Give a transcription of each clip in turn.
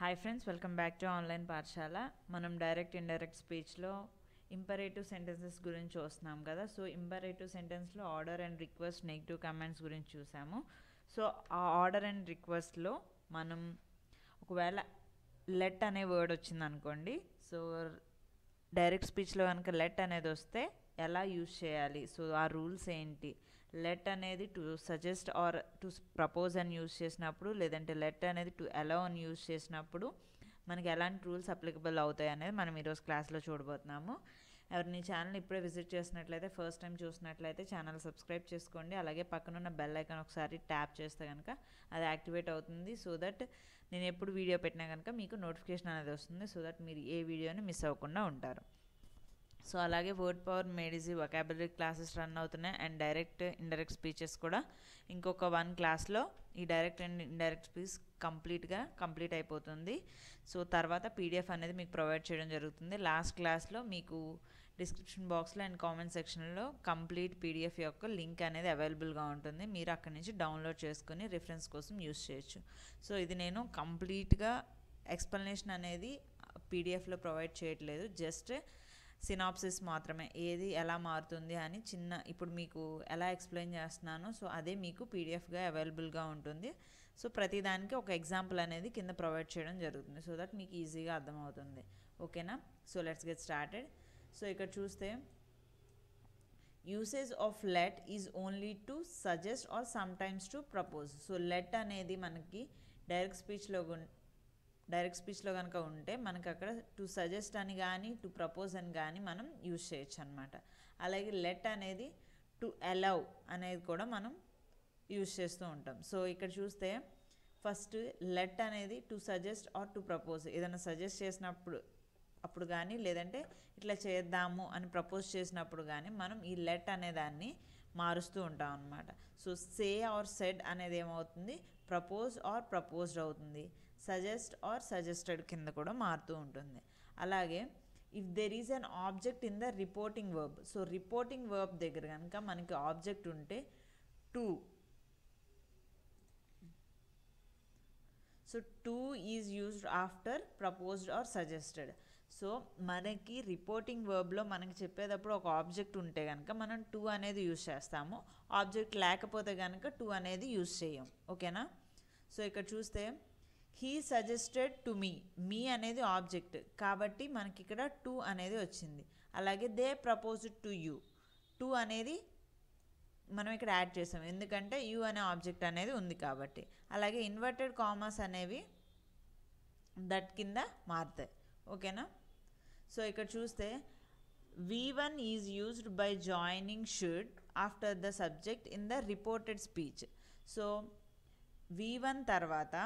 hi friends welcome back to online పాఠశాల మనం direct indirect స్పీచ్లో ఇంపరేటివ్ సెంటెన్సెస్ గురించి చూస్తున్నాం కదా సో ఇంపరేటివ్ సెంటెన్స్లో order and request negative comments గురించి చూసాము సో ఆ ఆర్డర్ అండ్ రిక్వెస్ట్లో మనం ఒకవేళ లెట్ అనే వర్డ్ వచ్చింది అనుకోండి సో డైరెక్ట్ స్పీచ్లో కనుక లెట్ అనేది వస్తే ఎలా యూజ్ చేయాలి సో ఆ రూల్స్ ఏంటి లెట్ అనేది to suggest or to propose అని యూజ్ చేసినప్పుడు లేదంటే లెట్ అనేది టు అలౌ అని యూజ్ చేసినప్పుడు మనకి ఎలాంటి రూల్స్ అప్లికబుల్ అవుతాయి అనేది మనం ఈరోజు క్లాస్లో చూడబోతున్నాము ఎవరిని ఛానల్ ఇప్పుడే విజిట్ చేసినట్లయితే ఫస్ట్ టైం చూసినట్లయితే ఛానల్ సబ్స్క్రైబ్ చేసుకోండి అలాగే పక్కనున్న బెల్ ఐకాన్ ఒకసారి ట్యాప్ చేస్తే కనుక అది యాక్టివేట్ అవుతుంది సో దట్ నేను ఎప్పుడు వీడియో పెట్టినా కనుక మీకు నోటిఫికేషన్ అనేది వస్తుంది సో దట్ మీరు ఏ వీడియోని మిస్ అవ్వకుండా ఉంటారు సో అలాగే word power made easy vocabulary classes run అవుతున్నాయి అండ్ డైరెక్ట్ ఇండైరెక్ట్ స్పీచెస్ కూడా ఇంకొక వన్ క్లాస్లో ఈ డైరెక్ట్ అండ్ ఇండైరెక్ట్ స్పీచ్ కంప్లీట్గా కంప్లీట్ అయిపోతుంది సో తర్వాత పీడిఎఫ్ అనేది మీకు ప్రొవైడ్ చేయడం జరుగుతుంది లాస్ట్ క్లాస్లో మీకు డిస్క్రిప్షన్ బాక్స్లో అండ్ కామెంట్ సెక్షన్లో కంప్లీట్ పీడిఎఫ్ యొక్క లింక్ అనేది అవైలబుల్గా ఉంటుంది మీరు అక్కడి నుంచి డౌన్లోడ్ చేసుకుని రిఫరెన్స్ కోసం యూస్ చేయొచ్చు సో ఇది నేను కంప్లీట్గా ఎక్స్ప్లెనేషన్ అనేది పీడిఎఫ్లో ప్రొవైడ్ చేయట్లేదు జస్ట్ సినాప్సిస్ మాత్రమే ఏది ఎలా మారుతుంది అని చిన్న ఇప్పుడు మీకు ఎలా ఎక్స్ప్లెయిన్ చేస్తున్నానో సో అదే మీకు పీడిఎఫ్గా అవైలబుల్గా ఉంటుంది సో ప్రతిదానికి ఒక ఎగ్జాంపుల్ అనేది కింద ప్రొవైడ్ చేయడం జరుగుతుంది సో దట్ మీకు ఈజీగా అర్థమవుతుంది ఓకేనా so let's get started so ఇక్కడ చూస్తే usage of let is only to suggest or sometimes to propose so let అనేది మనకి డైరెక్ట్ స్పీచ్లో డైరెక్ట్ స్పీచ్లో కనుక ఉంటే మనకి అక్కడ టు సజెస్ట్ అని కానీ టు ప్రపోజ్ అని కానీ మనం యూజ్ చేయొచ్చు అనమాట అలాగే లెట్ అనేది టు అలౌ అనేది కూడా మనం యూజ్ చేస్తూ ఉంటాం సో ఇక్కడ చూస్తే ఫస్ట్ లెట్ అనేది to suggest or to propose ఏదైనా సజెస్ట్ చేసినప్పుడు అప్పుడు కానీ లేదంటే ఇట్లా చేద్దాము అని ప్రపోజ్ చేసినప్పుడు కానీ మనం ఈ లెట్ అనే దాన్ని మారుస్తూ ఉంటాం అనమాట సో సే ఆర్ సెడ్ అనేది ఏమవుతుంది ప్రపోజ్ ఆర్ ప్రపోజ్డ్ అవుతుంది సజెస్ట్ ఆర్ సజెస్టెడ్ కింద కూడా మారుతూ ఉంటుంది అలాగే if there is an object in the reporting verb so reporting verb దగ్గర కనుక మనకి ఆబ్జెక్ట్ ఉంటే to so to is used after proposed or suggested so మనకి రిపోర్టింగ్ వర్బ్లో మనకి చెప్పేటప్పుడు ఒక ఆబ్జెక్ట్ ఉంటే కనుక మనం టూ అనేది యూజ్ చేస్తాము ఆబ్జెక్ట్ లేకపోతే కనుక టూ అనేది యూజ్ చేయం ఓకేనా సో ఇక్కడ చూస్తే he suggested to me me అనేది ఆబ్జెక్ట్ కాబట్టి మనకి ఇక్కడ టూ అనేది వచ్చింది అలాగే they proposed to you to అనేది మనం ఇక్కడ యాడ్ చేసాం ఎందుకంటే యూ అనే ఆబ్జెక్ట్ అనేది ఉంది కాబట్టి అలాగే ఇన్వర్టెడ్ కామర్స్ అనేవి దట్ కింద మారుతాయి ఓకేనా సో ఇక్కడ చూస్తే V one is used by joining should after the subject in the reported speech so V one తర్వాత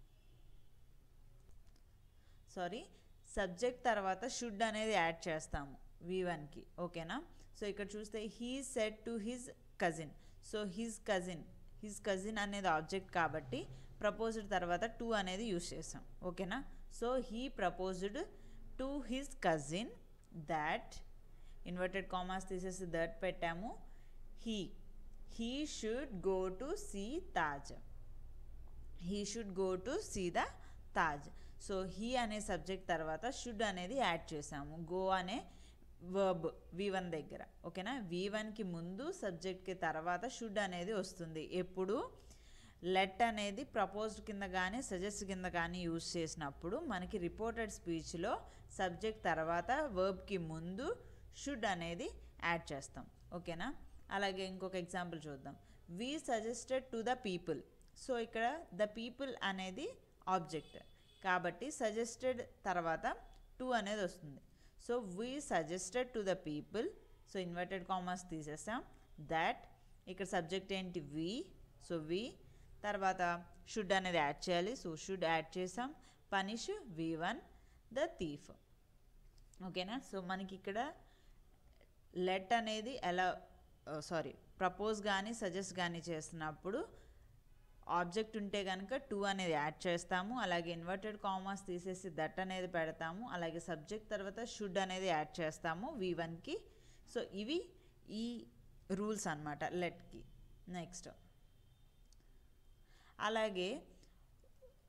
సారీ సబ్జెక్ట్ తర్వాత షుడ్ అనేది యాడ్ చేస్తాము వి వన్కి ఓకేనా సో ఇక్కడ చూస్తే he said to his cousin so his cousin his cousin అనేది object కాబట్టి ప్రపోజ్డ్ తర్వాత టూ అనేది యూస్ చేస్తాం ఓకేనా so he proposed to his cousin that inverted commas తీసేసి దట్ పెట్టాము he he should go to see Taj he should go to see the Taj so he అనే subject తర్వాత షుడ్ అనేది యాడ్ చేసాము గో అనే వర్బ్ వి వన్ దగ్గర ఓకేనా వి వన్కి ముందు సబ్జెక్ట్కి తర్వాత షుడ్ అనేది వస్తుంది ఎప్పుడు లెట్ అనేది ప్రపోజ్డ్ కింద కానీ సజెస్ట్ కింద కానీ యూజ్ చేసినప్పుడు మనకి రిపోర్టెడ్ స్పీచ్లో సబ్జెక్ట్ తర్వాత వర్బ్కి ముందు షుడ్ అనేది యాడ్ చేస్తాం ఓకేనా అలాగే ఇంకొక ఎగ్జాంపుల్ చూద్దాం we suggested to the people so ఇక్కడ ద పీపుల్ అనేది ఆబ్జెక్ట్ కాబట్టి సజెస్టెడ్ తర్వాత టు అనేది వస్తుంది so we suggested to the people so inverted commas తీసేసాం దాట్ ఇక్కడ సబ్జెక్ట్ ఏంటి వి సో వి తర్వాత షుడ్ అనేది యాడ్ చేయాలి సో షుడ్ యాడ్ చేసాం punish V one the thief ఓకేనా సో మనకి ఇక్కడ లెట్ అనేది ఎలా సారీ ప్రపోజ్ కానీ సజెస్ట్ కానీ చేస్తున్నప్పుడు ఆబ్జెక్ట్ ఉంటే కనుక టూ అనేది యాడ్ చేస్తాము అలాగే ఇన్వర్టెడ్ కామర్స్ తీసేసి దట్ అనేది పెడతాము అలాగే సబ్జెక్ట్ తర్వాత షుడ్ అనేది యాడ్ చేస్తాము వి వన్కి సో ఇవి ఈ రూల్స్ అనమాట లెట్కి నెక్స్ట్ అలాగే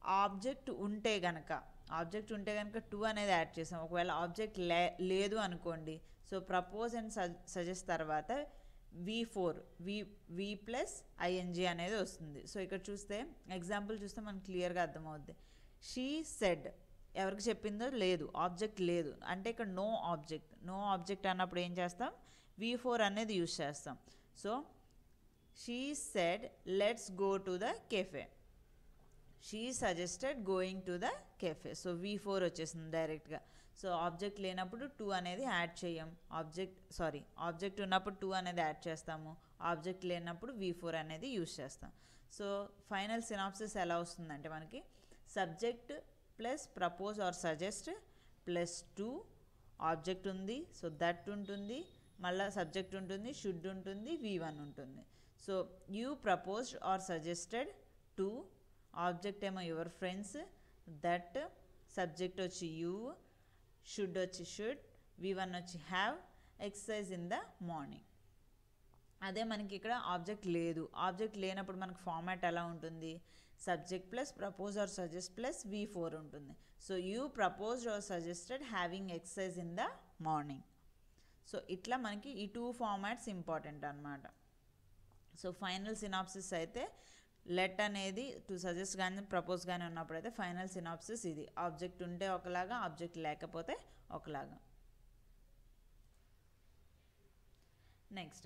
ఆబ్జెక్ట్ ఉంటే గనక ఆబ్జెక్ట్ ఉంటే కనుక టూ అనేది యాడ్ చేసాం ఒకవేళ ఆబ్జెక్ట్ లే లేదు అనుకోండి సో ప్రపోజ్ అండ్ సజెస్ట్ తర్వాత V four V V plus ING అనేది వస్తుంది సో ఇక్కడ చూస్తే ఎగ్జాంపుల్ చూస్తే మనకు క్లియర్గా అర్థమవుద్ది షీ సెడ్ ఎవరికి చెప్పిందో లేదు ఆబ్జెక్ట్ లేదు అంటే ఇక్కడ నో ఆబ్జెక్ట్ నో ఆబ్జెక్ట్ అన్నప్పుడు ఏం చేస్తాం వి ఫోర్ అనేది యూస్ చేస్తాం so she said let's go to the cafe she suggested going to the cafe so V four వచ్చేసింది డైరెక్ట్గా సో ఆబ్జెక్ట్ లేనప్పుడు టూ అనేది యాడ్ చేయం ఆబ్జెక్ట్ సారీ ఆబ్జెక్ట్ ఉన్నప్పుడు టూ అనేది యాడ్ చేస్తాము ఆబ్జెక్ట్ లేనప్పుడు వి ఫోర్ అనేది యూస్ చేస్తాం సో ఫైనల్ సినాప్సిస్ ఎలా వస్తుందంటే మనకి subject plus propose or suggest plus to object ఉంది సో దట్ ఉంటుంది మళ్ళీ సబ్జెక్ట్ ఉంటుంది షుడ్ ఉంటుంది వి వన్ ఉంటుంది so you proposed or suggested to object ఏమో యువర్ ఫ్రెండ్స్ దట్ సబ్జెక్ట్ వచ్చి యూ షుడ్ వచ్చి షుడ్ వి వన్ వచ్చి have exercise in the morning అదే మనకి ఇక్కడ ఆబ్జెక్ట్ లేదు ఆబ్జెక్ట్ లేనప్పుడు మనకు ఫార్మాట్ ఎలా ఉంటుంది subject plus propose or suggest plus V four ఉంటుంది so you proposed or suggested having exercise in the morning so ఇట్లా మనకి ఈ టూ ఫార్మాట్స్ ఇంపార్టెంట్ అనమాట సో ఫైనల్ సినాప్సిస్ అయితే లెట్ అనేది టు సజెస్ట్ కానీ ప్రపోజ్ కానీ ఉన్నప్పుడు అయితే ఫైనల్ సినాప్సిస్ ఇది ఆబ్జెక్ట్ ఉంటే ఒకలాగా ఆబ్జెక్ట్ లేకపోతే ఒకలాగా నెక్స్ట్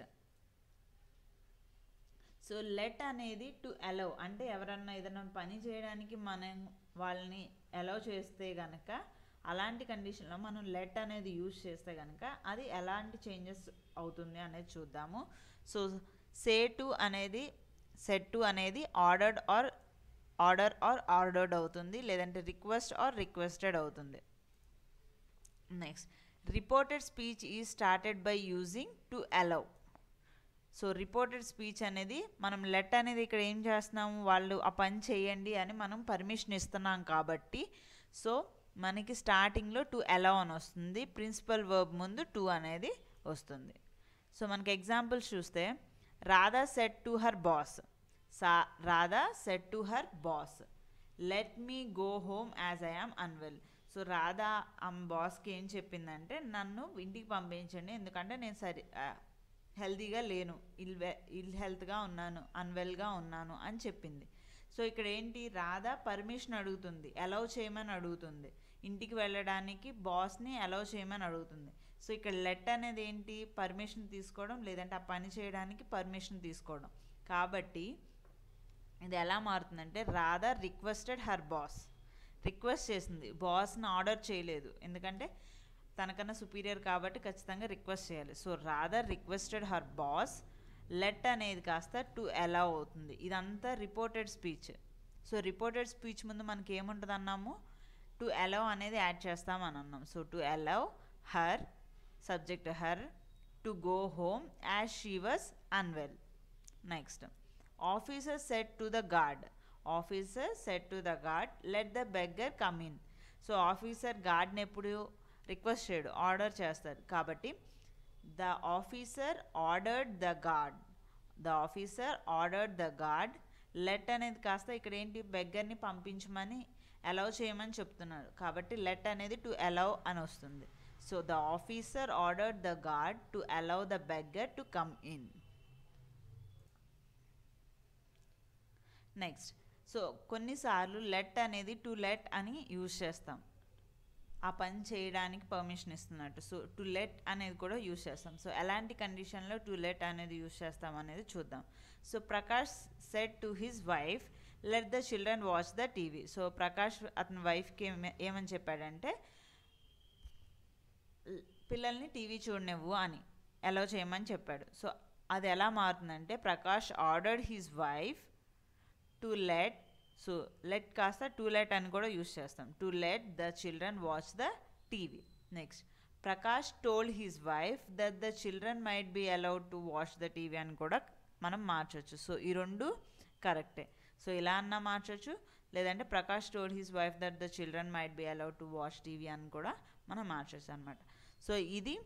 సో లెట్ అనేది టు అలౌ అంటే ఎవరన్నా ఏదైనా పని చేయడానికి మనం వాళ్ళని అలౌ చేస్తే కనుక అలాంటి కండిషన్లో మనం లెట్ అనేది యూజ్ చేస్తే కనుక అది ఎలాంటి చేంజెస్ అవుతుంది అనేది చూద్దాము సో సే టు అనేది సెట్ టు అనేది ordered or order or ordered అవుతుంది లేదంటే రిక్వెస్ట్ ఆర్ రిక్వెస్టెడ్ అవుతుంది నెక్స్ట్ రిపోర్టెడ్ స్పీచ్ ఈ started by using to allow so reported speech అనేది మనం లెట్ అనేది ఇక్కడ ఏం చేస్తున్నాము వాళ్ళు ఆ పని చేయండి అని మనం పర్మిషన్ ఇస్తున్నాం కాబట్టి సో మనకి స్టార్టింగ్లో టు అలౌ అని వస్తుంది ప్రిన్సిపల్ వర్బ్ ముందు టు అనేది వస్తుంది సో మనకి ఎగ్జాంపుల్స్ చూస్తే Radha said to her boss sir Radha said to her boss let me go home as I am unwell so Radha ఆమె బాస్కి ఏం చెప్పిందంటే నన్ను ఇంటికి పంపించండి ఎందుకంటే నేను సరి హెల్తీగా లేను ఇల్ ఇల్ హెల్త్గా ఉన్నాను అన్వెల్గా ఉన్నాను అని చెప్పింది సో ఇక్కడ ఏంటి రాధా పర్మిషన్ అడుగుతుంది అలౌ చేయమని అడుగుతుంది ఇంటికి వెళ్ళడానికి బాస్ని అలౌ చేయమని అడుగుతుంది సో ఇక్కడ లెట్ అనేది ఏంటి పర్మిషన్ తీసుకోవడం లేదంటే ఆ పని చేయడానికి పర్మిషన్ తీసుకోవడం కాబట్టి ఇది ఎలా మారుతుందంటే Radha requested her boss request చేసింది బాస్ని ఆర్డర్ చేయలేదు ఎందుకంటే తనకన్నా సుపీరియర్ కాబట్టి ఖచ్చితంగా రిక్వెస్ట్ చేయాలి so rather requested her boss let అనేది కాస్త టు అలౌ అవుతుంది ఇదంతా reported speech so reported speech ముందు మనకి ఏముంటుంది అన్నాము టు అలౌ అనేది యాడ్ చేస్తామని అన్నాం so to allow her subject her to go home as she was unwell next officer said to the guard officer said to the guard let the beggar come in so officer గార్డ్ని ఎప్పుడు request చేయడు order చేస్తారు కాబట్టి the officer ordered the guard the officer ordered the guard let అనేది కాస్త ఇక్కడ ఏంటి బెగ్గర్ని పంపించమని అలౌ చేయమని చెప్తున్నారు కాబట్టి లెట్ అనేది టు అలౌ అని వస్తుంది so the officer ordered the guard to allow the beggar to come in next so కొన్నిసార్లు లెట్ అనేది టు లెట్ అని యూజ్ చేస్తాం ఆ పని చేయడానికి పర్మిషన్ ఇస్తున్నట్టు సో టు లెట్ అనేది కూడా యూజ్ చేస్తాం సో ఎలాంటి కండిషన్లో టు లెట్ అనేది యూజ్ చేస్తాం అనేది చూద్దాం so Prakash said to his wife let the children watch the TV so Prakash అతని వైఫ్కి ఏమని చెప్పాడంటే పిల్లల్ని టీవీ చూడనివ్వు అని అలౌ చేయమని చెప్పాడు సో అది ఎలా మారుతుందంటే Prakash ordered his wife to let so let కాస్త టు లెట్ అని కూడా యూస్ చేస్తాం to let the children watch the TV next Prakash told his wife that the children might be allowed to watch the TV అని కూడా మనం మార్చవచ్చు so ఈ రెండు కరెక్టే సో ఇలా అన్నా మార్చవచ్చు లేదంటే Prakash told his wife that the children might be allowed to watch TV అని కూడా మనం మార్చవచ్చు అనమాట సో ఇది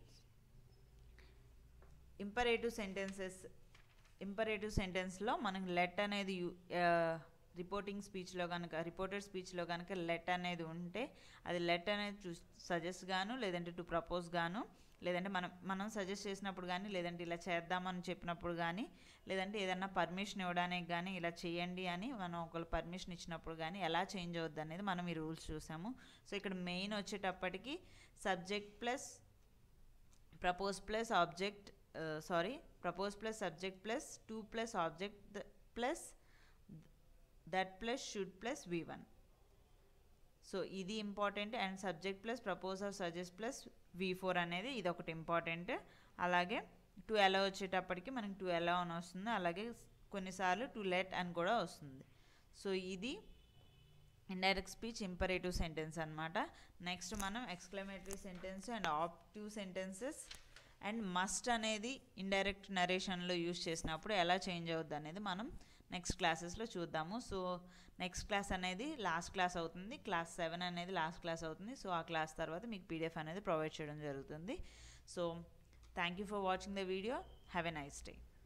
ఇంపరేటివ్ సెంటెన్సెస్ ఇంపరేటివ్ సెంటెన్స్లో మనకి లెట్ అనేది రిపోర్టింగ్ స్పీచ్లో కనుక రిపోర్టెడ్ స్పీచ్లో కనుక లెట్ అనేది ఉంటే అది లెట్ అనేది చూ సజెస్ట్ గాను లేదంటే టు ప్రపోజ్ గాను లేదంటే మనం మనం సజెస్ట్ చేసినప్పుడు కానీ లేదంటే ఇలా చేద్దామని చెప్పినప్పుడు కానీ లేదంటే ఏదన్నా పర్మిషన్ ఇవ్వడానికి కానీ ఇలా చేయండి అని మనం ఒకళ్ళు పర్మిషన్ ఇచ్చినప్పుడు కానీ ఎలా చేంజ్ అవుద్ది అనేది మనం ఈ రూల్స్ చూసాము సో ఇక్కడ మెయిన్ వచ్చేటప్పటికి subject plus propose plus object sorry propose plus subject plus to plus object plus that plus should plus V one so ఇది important and subject plus propose or suggest plus V four అనేది ఇది ఒకటి important అలాగే to ఎలా వచ్చేటప్పటికి మనకి to ఎలా అని వస్తుంది అలాగే కొన్నిసార్లు టు లెట్ అని కూడా వస్తుంది సో ఇది ఇండైరెక్ట్ స్పీచ్ ఇంపరేటివ్ సెంటెన్స్ అనమాట నెక్స్ట్ మనం exclamatory sentence and optative sentences and must అనేది ఇండైరెక్ట్ నరేషన్లో యూజ్ చేసినప్పుడు ఎలా చేంజ్ అవుద్ది అనేది మనం నెక్స్ట్ క్లాసెస్లో చూద్దాము సో నెక్స్ట్ క్లాస్ అనేది లాస్ట్ క్లాస్ అవుతుంది క్లాస్ సెవెన్ అనేది లాస్ట్ క్లాస్ అవుతుంది సో ఆ క్లాస్ తర్వాత మీకు పీడిఎఫ్ అనేది ప్రొవైడ్ చేయడం జరుగుతుంది so thank you for watching the video have a nice day